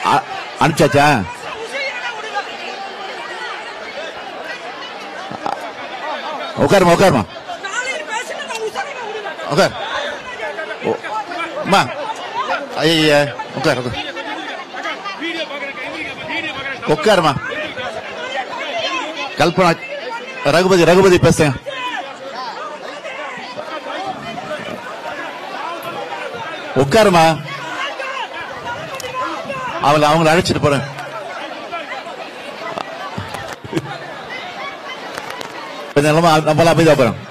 அ- அனுப்பிச்சாச்சா உட்காருமா உட்காருமா உட்கார் ஓ, அம்மா ஐய உட்கார் உட்கார் உட்காருமா கல்பனா ரகுபதி ரகுபதி பேசுங்க உட்காருமா அவளை அவங்கள அழைச்சிட்டு போறேன் கொஞ்சம் நிலமா நம்மளாம் அமைதியா போறோம்